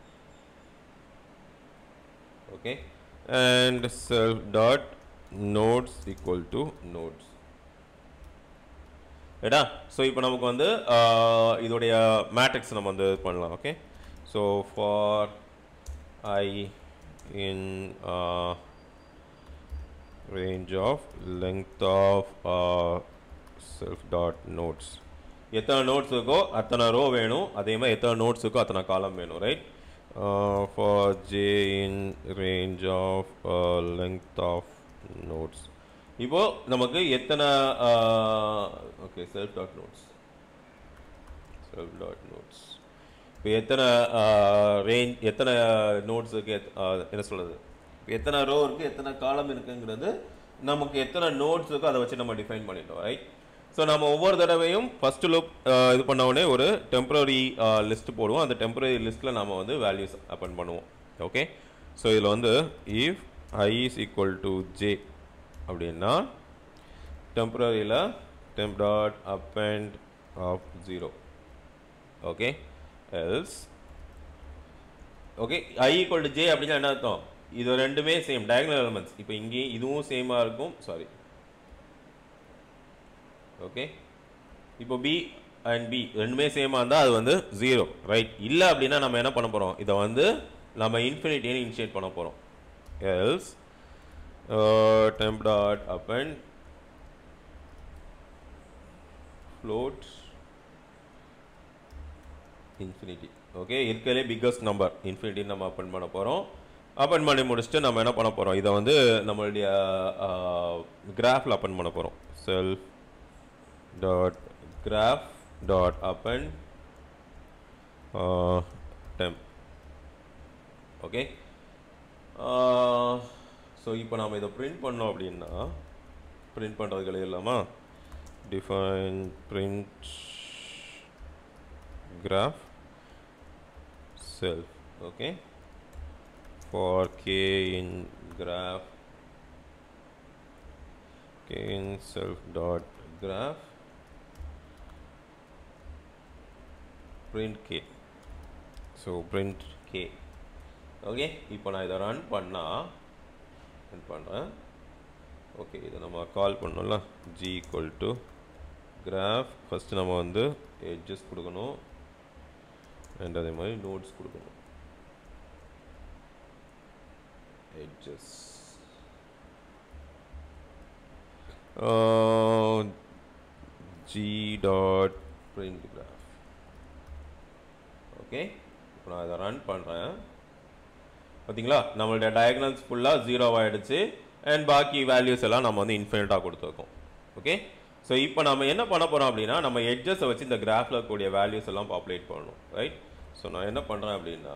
okay and self dot nodes equal to nodes ரைட்டா ஸோ இப்போ நமக்கு வந்து ஆஹ், இதோடைய மேட்ரிக்ஸ் நம்ம வந்து இது பண்ணலாம் okay so for I in range of length of uh, self dot nodes எத்தனை நோட்ஸ் இருக்கோ அத்தனை ரோ வேணும் அதே மாதிரி எத்தனை நோட்ஸ் இருக்கோ அத்தனை காலம் வேணும் right for J in range of length of nodes இப்போ நமக்கு எத்தனை okay self dot nodes self dot nodes இப்போ எத்தனை ரேஞ்ச் எத்தனை நோட்ஸ் இருக்கு எத்- ஆஹ், என்ன சொல்றது இப்போ எத்தனை ரோ இருக்கு எத்தனை காலம் இருக்குங்கிறது நமக்கு எத்தனை நோட்ஸ் இருக்கோ அதை வச்சு நம்ம டிஃபைன் பண்ணிட்டோம் ரைட் ஸோ நம்ம ஒவ்வொரு தடவையும் ஃபர்ஸ்ட் லுக் இது பண்ண உடனே ஒரு டெம்பரரி லிஸ்ட் போடுவோம் அந்த டெம்பரரி லிஸ்ட்டில் நாம வந்து வேல்யூஸ் அப்பன் பண்ணுவோம் ஓகே ஸோ இதில் வந்து if I is equal to J அப்படின்னா டெம்பரரியில் temp dot append of zero okay else okay I equal to J அப்படின்னா என்ன அர்த்தம் இது ரெண்டுமே சேம் டயகனல் எலிமெண்ட்ஸ் இப்போ இங்கேயும் இதுவும் சேமாக இருக்கும் சாரி ஓகே இப்போ பி அண்ட் பி ரெண்டுமே சேமாக இருந்தால் அது வந்து ஜீரோ ரைட் இல்லை அப்படின்னா நம்ம என்ன பண்ண போகிறோம் இதை வந்து நம்ம இன்ஃபினிட்டின்னு இனிஷியேட் பண்ண போகிறோம் else temp dot append float infinity okay இருக்கிறதுலே பிக்கஸ்ட் நம்பர் இன்ஃபினிட்டி நம்ம அப்பன் பண்ண போகிறோம் அப்பன் பண்ணி முடிச்சுட்டு நம்ம என்ன பண்ண போகிறோம் இதை வந்து நம்மளுடைய கிராஃபில் அப்பன் பண்ண போகிறோம் செல்ஃப் டாட் கிராஃப் டாட் அப்பன் டெம் ஓகே ஸோ இப்போ நாம் இதை பிரிண்ட் பண்ணோம் அப்படின்னா பிரிண்ட் பண்ணுறதுக்கு எழுதிடலாமா define print graph self okay for k in graph k in self dot graph print k so print k okay இப்போ நான் இதை ரன் பண்ணா ரன் பண்ணுறேன் ஓகே இதை நம்ம கால் பண்ணோம்ல G equal to graph first நம்ம வந்து எட்ஜஸ் கொடுக்கணும் அண்ட் அதே மாதிரி நோட்ஸ் கொடுக்கணும் edges G dot print graph okay இப்போ நான் இதை ரன் பண்ணுறேன் பார்த்தீங்களா நம்மளுடைய டயக்னல்ஸ் ஃபுல்லாக ஜீரோ ஆகிடுச்சு அண்ட் பாக்கி வேல்யூஸ் எல்லாம் நம்ம வந்து இன்ஃபினிட்டாக கொடுத்துருக்கோம் ஓகே ஸோ இப்போ நம்ம என்ன பண்ண போகிறோம் அப்படின்னா நம்ம எட்ஜஸை வச்சு இந்த கிராஃபில் இருக்கக்கூடிய வேல்யூஸ் எல்லாம் பாப்புலேட் பண்ணணும் ரைட் ஸோ நான் என்ன பண்ணுறேன் அப்படின்னா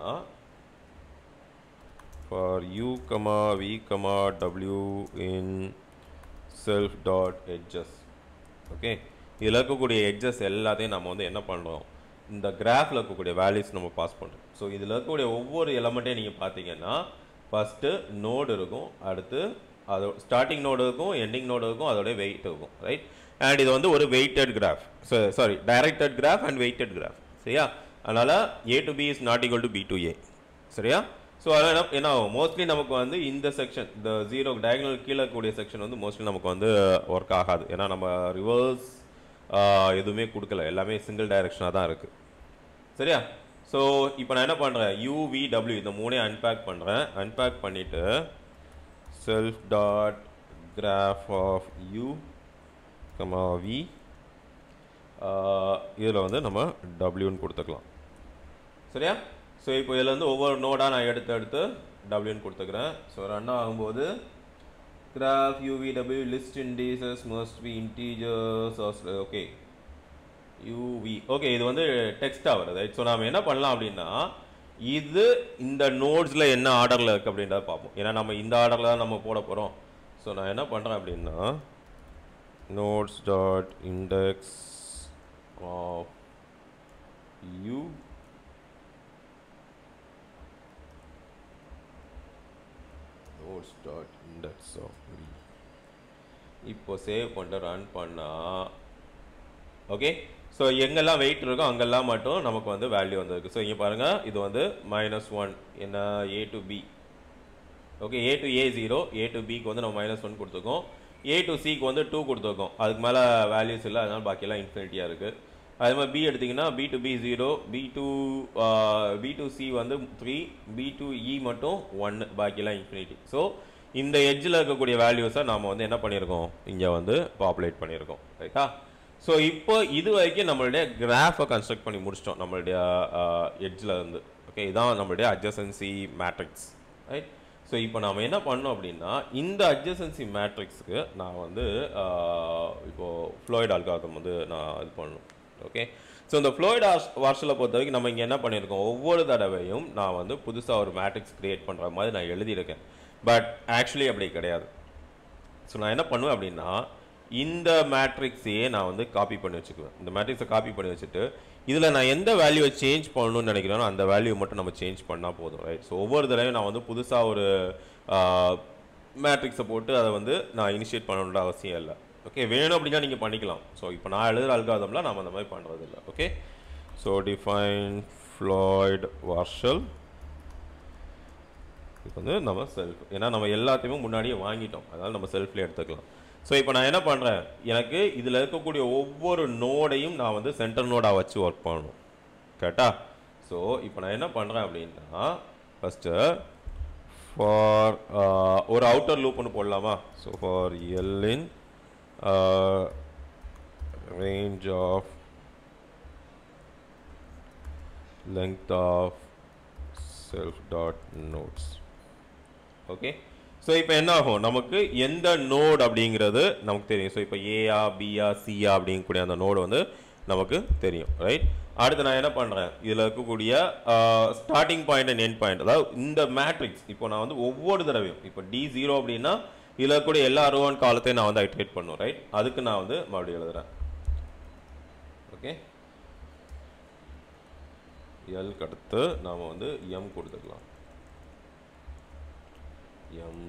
for U comma V comma W in self dot edges okay இதில் இருக்கக்கூடிய எட்ஜஸ் எல்லாத்தையும் நம்ம வந்து என்ன பண்ணுறோம் இந்த கிராஃபில் இருக்கக்கூடிய வேல்யூஸ் நம்ம பாஸ் பண்ணுறோம் ஸோ இதில் இருக்கக்கூடிய ஒவ்வொரு எலமெண்ட்டையும் நீங்கள் பார்த்தீங்கன்னா ஃபஸ்ட்டு நோடு இருக்கும் அடுத்து அது ஸ்டார்டிங் நோடு இருக்கும் எண்டிங் நோடு இருக்கும் அதோட வெயிட் இருக்கும் ரைட் அண்ட் இது வந்து ஒரு weighted graph sorry directed graph and weighted graph சரியா அதனால் A to B is not equal to B to A சரியா ஸோ அதனால் என்ன என்ன ஆகும் மோஸ்ட்லி நமக்கு வந்து இந்த செக்ஷன் இந்த ஜீரோ டயகனல் கீழே இருக்கக்கூடிய செக்ஷன் வந்து மோஸ்ட்லி நமக்கு வந்து ஒர்க் ஆகாது ஏன்னா நம்ம ரிவர்ஸ் எதுவுமே கொடுக்கல எல்லாமே சிங்கிள் டைரக்ஷனாக தான் இருக்குது சரியா ஸோ இப்போ நான் என்ன பண்ணுறேன் யூவிடபிள்யூ இந்த மூணே அன்பேக் பண்ணுறேன் அன்பேக் பண்ணிவிட்டு self dot graph of U comma V இதில் வந்து நம்ம டபிள்யூன்னு கொடுத்துக்கலாம் சரியா ஸோ இப்போ இதில் வந்து ஒவ்வொரு நோடாக நான் எடுத்து எடுத்து டபிள்யூன்னு கொடுத்துக்கிறேன் ஸோ ரன் ஆகும்போது graph U V W list indices must be integers okay U V okay இது வந்து டெக்ஸ்டாக வருது ஸோ நாம் என்ன பண்ணலாம் அப்படின்னா இது இந்த நோட்ஸில் என்ன ஆர்டரில் இருக்குது அப்படின்றத பார்ப்போம் ஏன்னா நம்ம இந்த ஆர்டரில் தான் நம்ம போட போகிறோம் ஸோ நான் என்ன பண்ணுறேன் அப்படின்னா nodes dot index of U nodes dot index of V இப்போ சேவ் பண்ணிட்டு ரன் பண்ணால் ஓகே ஸோ எங்கெல்லாம் வெயிட் இருக்கோ அங்கெல்லாம் மட்டும் நமக்கு வந்து வேல்யூ வந்திருக்கு ஸோ இங்கே பாருங்கள் இது வந்து மைனஸ் ஒன் என்ன A to B okay A to A zero A to பிக்கு வந்து நம்ம மைனஸ் ஒன் கொடுத்துருக்கோம் ஏ டு சிக்கு வந்து டூ கொடுத்துருக்கோம் அதுக்கு மேலே வேல்யூஸ் இல்லை அதனால பாக்கியெல்லாம் இன்ஃபினிட்டியாக இருக்குது அதே மாதிரி பி எடுத்திங்கன்னா B to B zero B to B to C வந்து த்ரீ பி டு இ மட்டும் ஒன்று பாக்கியெல்லாம் இன்ஃபினிட்டி ஸோ இந்த எட்ஜில் இருக்கக்கூடிய வேல்யூஸை நாம் வந்து என்ன பண்ணியிருக்கோம் இங்கே வந்து பாப்புலேட் பண்ணியிருக்கோம் ரைட்டா ஸோ இப்போ இது வரைக்கும் நம்மளுடைய கிராஃபை கன்ஸ்ட்ரக்ட் பண்ணி முடிச்சிட்டோம் நம்மளுடைய எட்ஜில் இருந்து ஓகே இதான் நம்மளுடைய அட்ஜசன்சி மேட்ரிக்ஸ் ரைட் ஸோ இப்போ நாம் என்ன பண்ணோம் அப்படின்னா இந்த அட்ஜசன்சி மேட்ரிக்ஸுக்கு நான் வந்து இப்போது ஃப்ளோய்ட் அல்காதம் வந்து நான் இது பண்ணணும் ஓகே ஸோ இந்த ஃப்ளோய்ட் வார்ஷலை பொறுத்த வரைக்கும் நம்ம இங்கே என்ன பண்ணியிருக்கோம் ஒவ்வொரு தடவையும் நான் வந்து புதுசாக ஒரு மேட்ரிக்ஸ் க்ரியேட் பண்ணுற மாதிரி நான் எழுதியிருக்கேன் பட் ஆக்சுவலி அப்படி கிடையாது ஸோ நான் என்ன பண்ணுவேன் அப்படின்னா இந்த மேட்ரிக்ஸையே நான் வந்து காப்பி பண்ணி வச்சுக்குவேன் இந்த மேட்ரிக்ஸை காப்பி பண்ணி வச்சுட்டு இதில் நான் எந்த வேல்யூவை சேஞ்ச் பண்ணணும்னு நினைக்கிறேனோ அந்த வேல்யூ மட்டும் நம்ம சேஞ்ச் பண்ணால் போதும் ரைட் ஸோ ஒவ்வொரு தடவையும் நான் வந்து புதுசாக ஒரு மேட்ரிக்ஸை போட்டு அதை வந்து நான் இனிஷியேட் பண்ணணுன்ற அவசியம் இல்லை ஓகே வேணும் அப்படின்னா நீங்கள் பண்ணிக்கலாம் ஸோ இப்போ நான் எழுதுகிற அல்காதம்லாம் நம்ம அந்த மாதிரி பண்ணுறது இல்லை okay so define Floyd Warshall இப்போ வந்து நம்ம செல்ஃப் ஏன்னா நம்ம எல்லாத்தையுமே முன்னாடியே வாங்கிட்டோம் அதனால் நம்ம செல்ஃப்லேயே எடுத்துக்கலாம் ஸோ இப்போ நான் என்ன பண்ணுறேன் எனக்கு இதில் இருக்கக்கூடிய ஒவ்வொரு நோடையும் நான் வந்து சென்டர் நோடாக வச்சு ஒர்க் பண்ணணும் கரெக்டா ஸோ இப்போ நான் என்ன பண்ணுறேன் அப்படின்னா ஃபஸ்ட்டு ஃபார் ஒரு அவுட்டர் லூப் ஒன்று போடலாமா so for L in range of length of self dot nodes okay so இப்போ என்ன ஆகும் நமக்கு எந்த நோட் அப்படிங்கிறது நமக்கு தெரியும் ஸோ இப்போ ஏஆ பிஆ சிஆ அப்படிங்கக்கூடிய அந்த நோடு வந்து நமக்கு தெரியும் ரைட் அடுத்து நான் என்ன பண்ணுறேன் இதில் இருக்கக்கூடிய starting point and end point அதாவது இந்த மேட்ரிக்ஸ் இப்போ நான் வந்து ஒவ்வொரு தடவையும் இப்போ டி ஜீரோ அப்படின்னா இதில் இருக்கக்கூடிய எல்லா அருவான் காலத்தையும் நான் வந்து ஐட்ரேட் பண்ணும் ரைட் அதுக்கு நான் வந்து மறுபடியும் எழுதுறேன் ஓகே எல்க்கு அடுத்து நாம் வந்து எம் கொடுத்துக்கலாம் எம்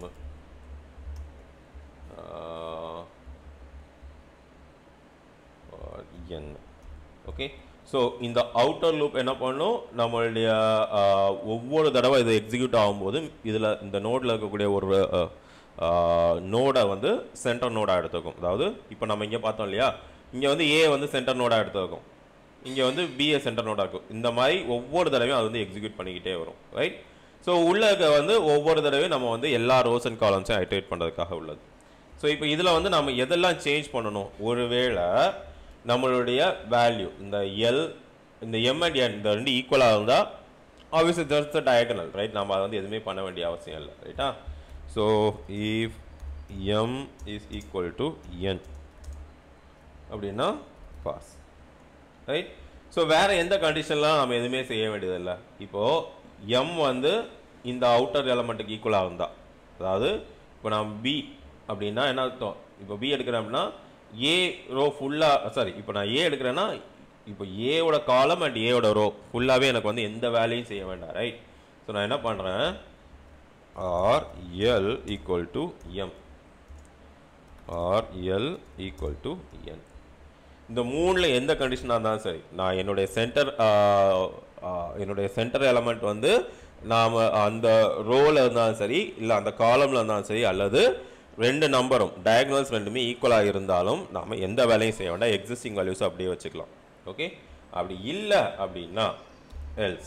என் ஓகே ஸோ இந்த அவுட்டர் லூப் என்ன பண்ணும் நம்மளுடைய ஒவ்வொரு தடவை இது எக்ஸிக்யூட் ஆகும்போது இதில் இந்த நோடில் இருக்கக்கூடிய ஒரு நோடை வந்து சென்டர் நோடாக எடுத்துக்கும் அதாவது இப்போ நம்ம இங்கே பார்த்தோம் இல்லையா இங்கே வந்து ஏ வந்து சென்டர் நோடாக எடுத்துக்கும் இங்கே வந்து பிஏ சென்டர் நோடாக இருக்கும் இந்த மாதிரி ஒவ்வொரு தடவையும் அது வந்து எக்ஸிக்யூட் பண்ணிக்கிட்டே வரும் ரைட் ஸோ உள்ள வந்து ஒவ்வொரு தடவையும் நம்ம வந்து எல்லா ரோஸ் அண்ட் காலம்ஸையும் ஐட்ரேட் பண்ணுறதுக்காக உள்ளது ஸோ இப்போ இதில் வந்து நம்ம எதெல்லாம் சேஞ்ச் பண்ணணும் ஒருவேளை நம்மளுடைய வேல்யூ இந்த எல் இந்த எம் அண்ட் என் இந்த ரெண்டு ஈக்குவலாக இருந்தால் ஆப்வியஸ்லி ஜஸ்ட் டயகனல் ரைட் நம்ம அதை வந்து எதுவுமே பண்ண வேண்டிய அவசியம் இல்லை ரைட்டா so if M is equal to N அப்படின்னா பாஸ் ரைட் ஸோ வேற எந்த கண்டிஷன்லாம் நம்ம எதுவுமே செய்ய வேண்டியதில்லை இப்போ எம் வந்து இந்த அவுட்டர் எலமெண்ட்டுக்கு ஈக்குவலாக இருந்தா அதாவது இப்போ நான் பி அப்படின்னா என்ன அர்த்தம் இப்போ பி எடுக்கிறேன் அப்படின்னா ஏ ரோ ஃபுல்லாக சாரி இப்போ நான் ஏ எடுக்கிறேன்னா இப்போ ஏவோட காலம் அண்ட் ஏவோட ரோ ஃபுல்லாகவே எனக்கு வந்து எந்த வேலையும் செய்ய வேண்டாம் ரைட் ஸோ நான் என்ன பண்ணுறேன் or L equal to M or L equal to N இந்த மூணில் எந்த கண்டிஷனாக இருந்தாலும் சரி நான் என்னுடைய சென்டர் என்னுடைய சென்டர் எலமெண்ட் வந்து நாம் அந்த ரோவில் இருந்தாலும் சரி இல்லை அந்த காலமில் இருந்தாலும் சரி அல்லது ரெண்டு நம்பரும் டயக்னல்ஸ் ரெண்டுமே ஈக்குவலாக இருந்தாலும் நாம் எந்த வேலையும் செய்ய வேண்டாம் எக்ஸிஸ்டிங் வேல்யூஸ் அப்படியே வச்சுக்கலாம் ஓகே அப்படி இல்லை அப்படின்னா எல்ஸ்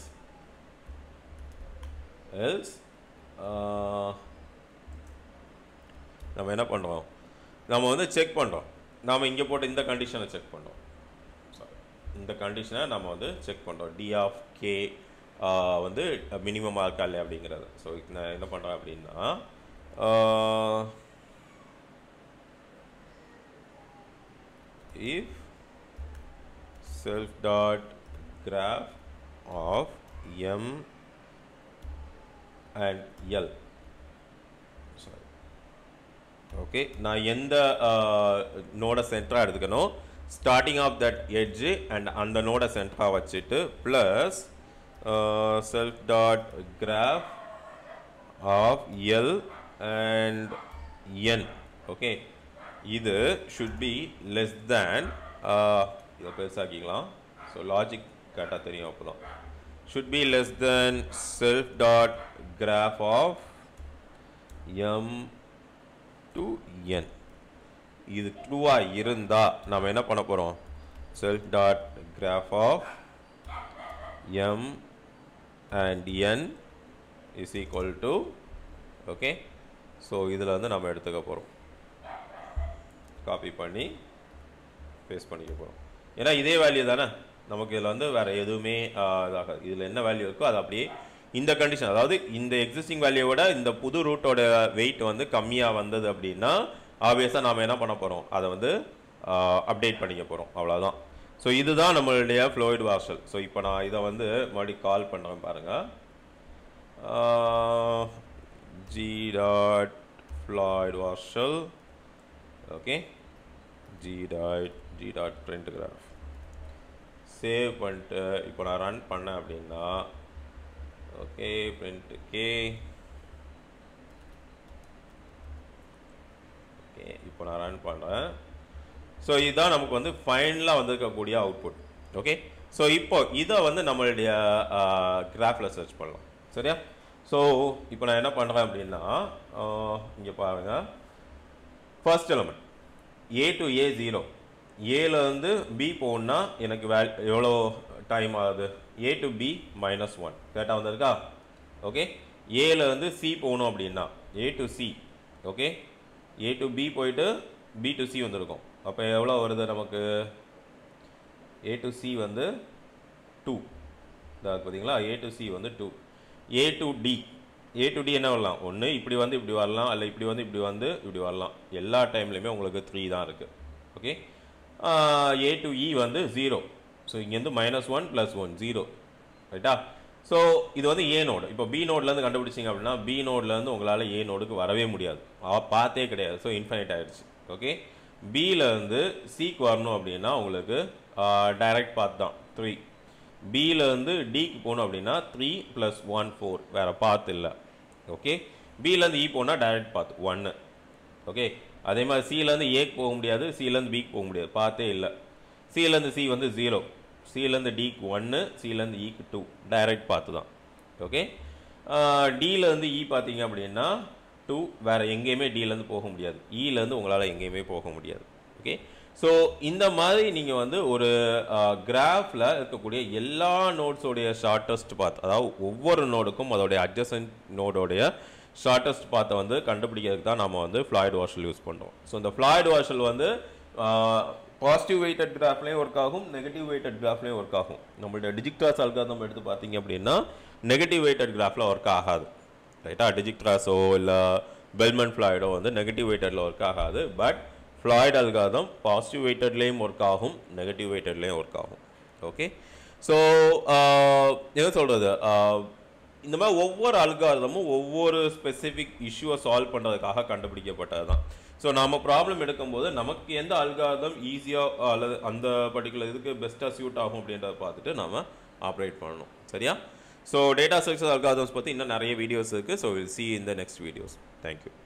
எல்ஸ் நம்ம என்ன பண்ணுறோம் நம்ம வந்து செக் பண்ணுறோம் நாம் இங்கே போட்டு இந்த கண்டிஷனை செக் பண்ணுறோம் சாரி இந்த கண்டிஷனை நம்ம வந்து செக் பண்ணுறோம் டி ஆஃப் கே வந்து மினிமமாக இருக்கா இல்லையா அப்படிங்கிறது ஸோ நான் என்ன பண்ணுறேன் அப்படின்னா if self dot graph of m and l sorry okay நான் எந்த நோட சென்டராக எடுத்துக்கணும் starting of that edge and அந்த நோட சென்டராக வச்சுட்டு plus self dot graph of L and N okay இது ஷுட் பி லெஸ் தேன் இதை பெருசாக்கிக்கலாம் ஸோ லாஜிக் கேட்டால் தெரியும் அப்போ தான் should be less than self dot graph of M to N இது ட்ரூவாக இருந்தால் நம்ம என்ன பண்ண போகிறோம் self dot graph of M and N is equal to okay so இதில் வந்து நம்ம எடுத்துக்க போகிறோம் காப்பி பண்ணி பேஸ்ட் பண்ணிக்க போகிறோம் ஏன்னா இதே வேல்யூ தானே நமக்கு இதில் வந்து வேறு எதுவுமே இதாகாது இதில் என்ன வேல்யூ இருக்கோ அது அப்படியே இந்த கண்டிஷன் அதாவது இந்த எக்ஸிஸ்டிங் வேல்யூவோட இந்த புது ரூட்டோட வெயிட் வந்து கம்மியாக வந்தது அப்படின்னா ஆப்வியஸாக நாம் என்ன பண்ண போகிறோம் அதை வந்து அப்டேட் பண்ணிக்க போகிறோம் அவ்வளோதான் ஸோ இதுதான் நம்மளுடைய ஃப்ளோயிட் வார்ஷல் ஸோ இப்போ நான் இதை வந்து மறுபடியும் கால் பண்ணுறேன் பாருங்கள் G dot Floyd Warshall okay G dot G dot print graph save பண்ணிட்டு இப்போ நான் ரன் பண்ணேன் அப்படின்னா ஓகே பிரிண்ட் கே ஓகே இப்போ நான் ரன் பண்ணுறேன் ஸோ இதுதான் நமக்கு வந்து ஃபைனலாக வந்திருக்கக்கூடிய அவுட்புட் ஓகே ஸோ இப்போ இதை வந்து நம்மளுடைய கிராஃபில் சர்ச் பண்ணலாம் சரியா ஸோ இப்போ நான் என்ன பண்ணுறேன் அப்படின்னா இங்கே பாருங்கள் first element A to A zero ஏலேருந்து பி போகணுன்னா எனக்கு வே எவ்வளோ டைம் ஆகுது A to B minus one கரெக்டாக வந்திருக்கா ஓகே ஏலேருந்து சி போகணும் அப்படின்னா A to C okay A to B போயிட்டு பி டு சி வந்திருக்கும் அப்போ எவ்வளோ வருது நமக்கு ஏ டு சி வந்து டூ இதாக பார்த்தீங்களா ஏ டு சி வந்து two A to D A to D என்ன வரலாம் ஒன்று இப்படி வந்து இப்படி வரலாம் அல்ல இப்படி வந்து இப்படி வந்து இப்படி வரலாம் எல்லா டைம்லையுமே உங்களுக்கு த்ரீ தான் இருக்குது ஓகே ஏ டு இ வந்து ஜீரோ ஸோ இங்கேருந்து minus one plus one zero ரைட்டா ஸோ இது வந்து ஏ நோடு இப்போ பி நோட்லேருந்து கண்டுபிடிச்சிங்க அப்படின்னா பி நோட்லேருந்து உங்களால் ஏ நோடுக்கு வரவே முடியாது பார்த்தே கிடையாது ஸோ இன்ஃபைனைட் ஆயிடுச்சு ஓகே பியிலேருந்து சிக்கு வரணும் அப்படின்னா உங்களுக்கு டைரக்ட் பாத் தான் த்ரீ பியிலேருந்து டிக்கு போகணும் அப்படின்னா த்ரீ ப்ளஸ் ஒன் ஃபோர் வேறு பாத் இல்லை ஓகே பியிலேருந்து இ போனால் டைரக்ட் பாத் ஒன்று ஓகே அதே மாதிரி சிலேருந்து ஏக்கு போக முடியாது சிலேருந்து பிக்கு போக முடியாது பார்த்தே இல்லை சிலேருந்து சி வந்து ஜீரோ சிலேருந்து டிக்கு ஒன்று சிலேருந்து இக்கு டூ டைரக்ட் பார்த்து தான் ஓகே டிலேருந்து இ பார்த்தீங்க அப்படின்னா டூ வேறு எங்கேயுமே டிலேருந்து போக முடியாது இலேருந்து உங்களால் எங்கேயுமே போக முடியாது ஓகே ஸோ இந்த மாதிரி நீங்கள் வந்து ஒரு கிராஃபில் இருக்கக்கூடிய எல்லா நோட்ஸோடைய ஷார்ட்டஸ்ட் பாத் அதாவது ஒவ்வொரு நோடுக்கும் அதோடைய அட்ஜசன்ட் நோடோடைய ஷார்ட்டஸ்ட் பாத்தை வந்து கண்டுபிடிக்கிறதுக்கு தான் நம்ம வந்து ஃப்ளாய்டு வாஷல் யூஸ் பண்ணுறோம் ஸோ இந்த ஃப்ளாய்டு வாஷல் வந்து பாசிட்டிவ் வெயிட்டட் கிராஃப்லேயும் ஒர்க் ஆகும் நெகட்டிவ் வெயிட்டட் கிராஃப்லேயும் ஒர்க் ஆகும் நம்மள்ட்ட டிஜிக்டாஸ் அல்காதம் எடுத்து பார்த்தீங்க அப்படின்னா நெகட்டிவ் வெயிட்டட் கிராஃபில் ஒர்க் ஆகாது ரைட்டா டிஜிக்டாஸோ இல்லை பெல்மன் ஃப்ளாய்டோ வந்து நெகட்டிவ் வெயிட்டடில் ஒர்க் ஆகாது பட் ஃப்ளாய்ட் அல்காதம் பாசிட்டிவ் வெயிட்டட்லேயும் ஒர்க் ஆகும் நெகட்டிவ் வெயிட்டட்லேயும் ஒர்க் ஆகும் ஓகே ஸோ என்ன சொல்கிறது இந்த மாதிரி ஒவ்வொரு அல்காரதமும் ஒவ்வொரு ஸ்பெசிஃபிக் இஷ்யூவை சால்வ் பண்ணுறதுக்காக கண்டுபிடிக்கப்பட்டது தான் ஸோ நாம ப்ராப்ளம் எடுக்கும்போது நமக்கு எந்த அல்காரதம் ஈஸியாக அல்லது அந்த பர்டிகுலர் இதுக்கு பெஸ்ட்டாக சூட் ஆகும் அப்படின்றத பார்த்துட்டு நாம ஆப்ரேட் பண்ணணும் சரியா ஸோ டேட்டா ஸ்ட்ரக்சர் அல்காரதம்ஸ் பற்றி இன்னும் நிறைய வீடியோஸ் இருக்குது ஸோ வில் சி இந்த நெக்ஸ்ட் வீடியோஸ் தேங்க்யூ